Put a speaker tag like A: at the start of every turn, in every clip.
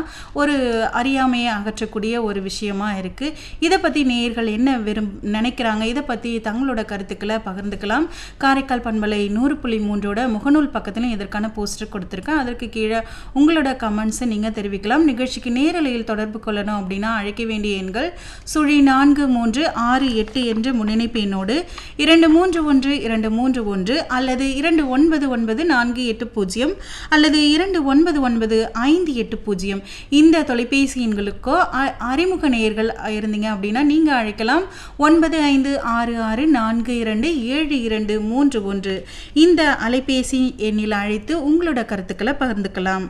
A: ஒரு அறியாமையை அகற்றக்கூடிய ஒரு விஷயமா இருக்கு இதை பத்தி நேயர்கள் என்ன விரும் நினைக்கிறாங்க இதை பத்தி தங்களோட கருத்துக்களை பகிர்ந்துக்கலாம் காரைக்கால் பண்பலை நூறு புள்ளி மூன்றோட முகநூல் பக்கத்துலையும் இதற்கான போஸ்டர் கொடுத்துருக்கேன் அதற்கு கீழே உங்களோட கமெண்ட்ஸை நீங்க தெரிவிக்கலாம் நிகழ்ச்சிக்கு நேரலையில் தொடர்பு கொள்ளணும் அப்படின்னா அழைக்க வேண்டிய எண்கள் சுழி நான்கு மூன்று ஆறு எட்டு என்று முன்னிணைப்பு எண்ணோடு இரண்டு மூன்று ஒன்று இரண்டு மூன்று ஒன்று அல்லது இரண்டு ஒன்பது ஒன்பது நான்கு எட்டு பூஜ்ஜியம் அல்லது இரண்டு ஒன்பது ஒன்பது ஐந்து எட்டு பூஜ்ஜியம் இந்த தொலைபேசி எண்களுக்கோ அ- அறிமுக நேயர்கள் இருந்தீங்க அப்படின்னா நீங்கள் அழைக்கலாம் ஒன்பது ஐந்து ஆறு ஆறு நான்கு இரண்டு ஏழு இரண்டு மூன்று ஒன்று இந்த அலைபேசி எண்ணில் அழைத்து உங்களோட கருத்துக்களை பகிர்ந்துக்கலாம்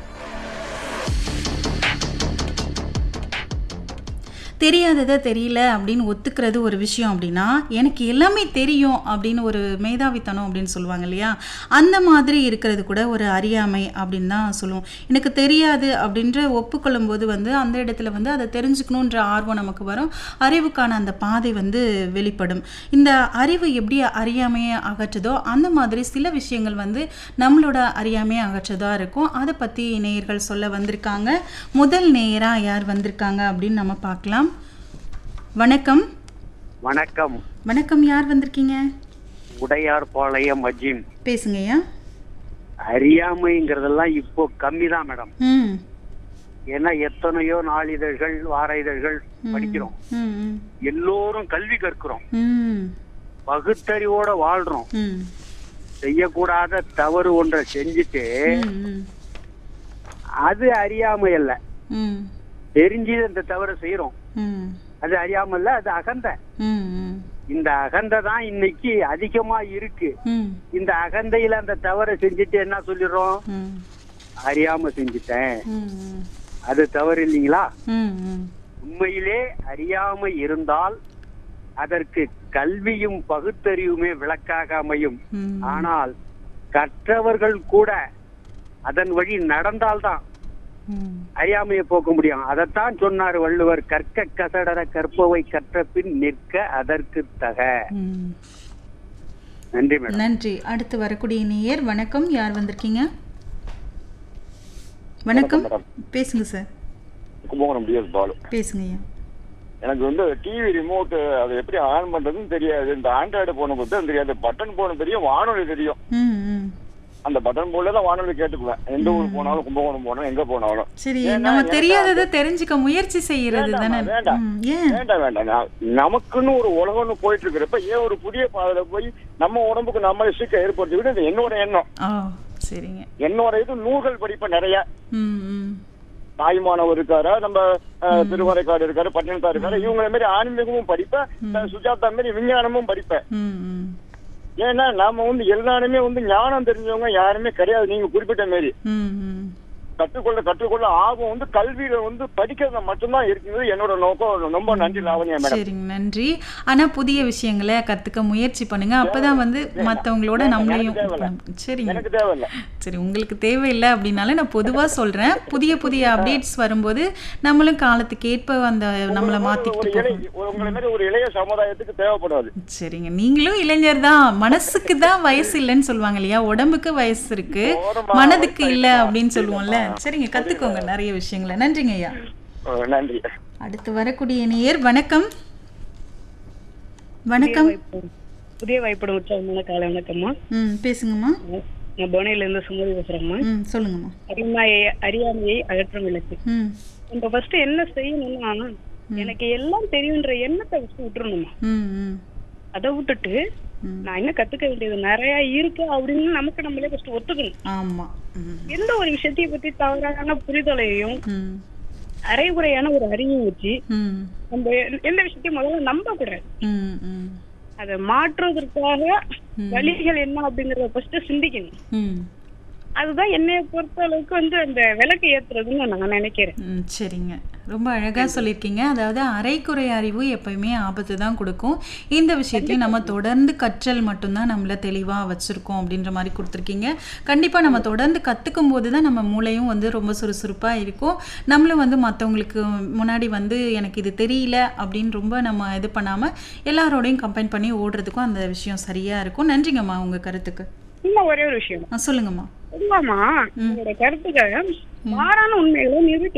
A: தெரியாததை தெரியல அப்படின்னு ஒத்துக்கிறது ஒரு விஷயம் அப்படின்னா எனக்கு எல்லாமே தெரியும் அப்படின்னு ஒரு மேதாவித்தனம் அப்படின்னு சொல்லுவாங்க இல்லையா அந்த மாதிரி இருக்கிறது கூட ஒரு அறியாமை அப்படின்னு தான் சொல்லுவோம் எனக்கு தெரியாது அப்படின்ற ஒப்புக்கொள்ளும் போது வந்து அந்த இடத்துல வந்து அதை தெரிஞ்சுக்கணுன்ற ஆர்வம் நமக்கு வரும் அறிவுக்கான அந்த பாதை வந்து வெளிப்படும் இந்த அறிவு எப்படி அறியாமையை அகற்றுதோ அந்த மாதிரி சில விஷயங்கள் வந்து நம்மளோட அறியாமையை அகற்றதா இருக்கும் அதை பற்றி நேயர்கள் சொல்ல வந்திருக்காங்க முதல் நேயராக யார் வந்திருக்காங்க அப்படின்னு நம்ம பார்க்கலாம் வணக்கம்
B: வணக்கம்
A: வணக்கம் யார் வந்திருக்கீங்க
B: உடையார் பாளையம் அஜீம்
A: பேசுங்கய்யா
B: அறியாமைங்கிறதெல்லாம் இப்போ கம்மி தான் மேடம்
A: ம்
B: ஏன்னா எத்தனையோ நாளிதழ்கள் வார இதழ்கள் படிக்கிறோம்
A: ம் ம்
B: எல்லோரும் கல்வி கற்கிறோம்
A: ம்
B: பகுத்தறிவோட வாழ்றோம்
A: ம்
B: செய்யக்கூடாத தவறு ஒன்றை செஞ்சுட்டு
A: ம் ம்
B: அது அறியாமை அல்ல
A: ம்
B: தெரிஞ்சு அந்த தவறை செய்யறோம்
A: ம்
B: அது அறியாமை இல்ல அது அகந்த
A: ம் ம்
B: இந்த அகந்தை தான் இன்னைக்கு அதிகமா இருக்கு
A: ம்
B: இந்த அகந்தையில அந்த தவறை செஞ்சுட்டு என்ன சொல்லிடுறோம்
A: ம்
B: அறியாம செஞ்சுட்டேன்
A: ம்
B: அது தவறு இல்லைங்களா
A: ம் ம்
B: உண்மையிலே அறியாமை இருந்தால் அதற்கு கல்வியும் பகுத்தறிவுமே விளக்காக அமையும்
A: ம்
B: ஆனால் கற்றவர்கள் கூட அதன் வழி நடந்தால்தான்
A: ம்
B: அறியாமையை போக்க முடியும் அதைத்தான் சொன்னார் வள்ளுவர் கற்க கசடர கற்பவை கற்ற பின் நிற்க அதற்கு தக
A: ம்
B: நன்றி மேடம்
A: நன்றி அடுத்து வரக்கூடிய நேயர் வணக்கம் யார் வந்திருக்கீங்க வணக்கம் பேசுங்க சார்
C: கும்பகோணம் டிஎஸ் பாலு
A: பேசுங்கய்யா
C: எனக்கு வந்து டிவி ரிமோட் அதை எப்படி ஆன் பண்றதுன்னு தெரியாது இந்த ஆண்ட்ராய்டு போனை பத்தி தெரியாது பட்டன் போன் தெரியும் வானொலி தெரியும்
A: ம் ம்
C: அந்த பட்டன் போன்ல தான் வானொலி கேட்டுக்குவேன் எந்த ஊர் போனாலும் கும்பகோணம் போனாலும் எங்க போனாலும்
A: சரி
C: ஏன்னா
A: நம்ம
C: எனக்கு
A: தெரியாததை தெரிஞ்சுக்க முயற்சி செய்யறது தானே
C: வேண்டாம்மா, வேண்டாம்.
A: ம், ஏன்
C: வேண்டாம் வேண்டாம் நான் நமக்குன்னு ஒரு உலகம்னு போயிட்டு இருக்கிறப்ப ஏன் ஒரு புதிய பாதையில போய் நம்ம உடம்புக்கு நம்ம இஷ்டத்தை ஏற்படுத்திக்கிட்டு இது என்னோட எண்ணம்
A: ஓ சரிங்க
C: என்னோட இது நூல்கள் படிப்பேன் நிறைய
A: ம் ம்
C: தாய்மானவர் இருக்காரு நம்ம அஹ், திருமறைக்காடு இருக்காரு பட்டினத்தார் இருக்காரு இவங்கள மாதிரி ஆன்மீகமும் படிப்பேன் அஹ், சுஜாதா மாதிரி விஞ்ஞானமும் படிப்பேன்
A: ம் ம்
C: ஏன்னா நாம வந்து எல்லாருமே வந்து ஞானம் தெரிஞ்சவங்க யாருமே கிடையாது நீங்க குறிப்பிட்ட மாரி
A: ம் ம்
C: கற்றுக்கொள்ள கற்றுக்கொள்ள ஆர்வம் வந்து கல்வியில வந்து படிக்கிறதுல மட்டும்தான் இருக்குது என்னோட நோக்கம் ரொம்ப நன்றி லாவண்யா மேடம்
A: சரிங்க நன்றி ஆனா புதிய விஷயங்களை கத்துக்க முயற்சி பண்ணுங்க அப்பதான் வந்து மத்தவங்களோட நம்மளையும்
C: தேவையில்ல.
A: சரிங்க
C: எனக்கு தேவையில்ல
A: சரி உங்களுக்கு தேவையில்லை அப்படின்னாலும் நான் பொதுவா சொல்றேன் புதிய புதிய அப்டேட்ஸ் வரும்போது நம்மளும் காலத்துக்கு ஏற்ப அந்த நம்மளை
C: ஒரு
A: மாத்திக்கிட்டு
C: இளைய
A: போகணும்
C: ஒரு உங்களை மாதிரி ஒரு இளைய சமுதாயத்துக்கு தேவைப்படாது
A: சரிங்க நீங்களும் இளைஞர் தான் மனசுக்கு தான் வயசு இல்லைன்னு சொல்லுவாங்க இல்லையா உடம்புக்கு வயசு இருக்கு
C: ஓரமா
A: மனதுக்கு இல்ல அப்படின்னு சொல்லுவோம்ல சரிங்க கத்துக்கோங்க நிறைய விஷயங்களை நன்றிங்க ஐயா
C: அஹ் நன்றி
A: அடுத்து வரக்கூடிய நேயர் வணக்கம் வணக்கம்
D: புதிய வாய்ப்போட உற்சாகமான காலை வணக்கம்மா
A: ம் பேசுங்கம்மா
D: நான் புவனையில இருந்து சுமதி பேசுறேம்மா
A: ம் சொல்லுங்கம்மா
D: அறியாமையை அறியாமையை அகற்றும் இலக்கு
A: ம்
D: நம்ம ஃபர்ஸ்ட் என்ன செய்யணும்னா எனக்கு எல்லாம் தெரியுன்ற எண்ணத்தை ஃபர்ஸ்ட் விட்டுறணுமா
A: ம் ம்
D: அதை விட்டுட்டு
A: ம்.
D: நான் என்ன கத்துக்க வேண்டியது நிறைய இருக்கு அப்படின்னு நமக்கு நம்மளே ஃபர்ஸ்ட் ஒத்துக்கணும்
A: ஆமா ம்
D: எந்த ஒரு விஷயத்தையும் பத்தி தவறான புரிதலையும்
A: ம்
D: அரைகுறையான ஒரு அறிவையும் வச்சு
A: ம்
D: நம்ம எ- எந்த விஷயத்தையும் முதல்ல நம்ப கூடாது
A: ம் ம்
D: அதை மாற்றுவதற்காக வழிகள் என்ன அப்படிங்கறத ஃபர்ஸ்ட் சிந்திக்கணும்
A: ம்
D: அதுதான் என்னைய பொறுத்த அளவுக்கு வந்து அந்த விளக்கு ஏத்துறதுன்னு நான் நினைக்கிறேன்
A: ம் சரிங்க ரொம்ப அழகாக சொல்லியிருக்கீங்க அதாவது அரைக்குறை அறிவு எப்பயுமே ஆபத்து தான் கொடுக்கும் இந்த விஷயத்தையும் நம்ம தொடர்ந்து கற்றல் மட்டும்தான் நம்மள தெளிவாக வச்சுருக்கோம் அப்படின்ற மாதிரி கொடுத்துருக்கீங்க கண்டிப்பாக நம்ம தொடர்ந்து கற்றுக்கும் போது தான் நம்ம மூளையும் வந்து ரொம்ப சுறுசுறுப்பாக இருக்கும் நம்மளும் வந்து மற்றவங்களுக்கு முன்னாடி வந்து எனக்கு இது தெரியல அப்படின்னு ரொம்ப நம்ம இது பண்ணாமல் எல்லாரோடையும் கம்பைன் பண்ணி ஓடுறதுக்கும் அந்த விஷயம் சரியாக இருக்கும் நன்றிங்கம்மா உங்கள் கருத்துக்கு
D: இன்னும் ஒரே ஒரு விஷயம்
A: ஆ சொல்லுங்கம்மா
D: பொதுவாமா உங்களோட கருத்துக்கள் மாறான உண்மைகளை நிரூபிக்க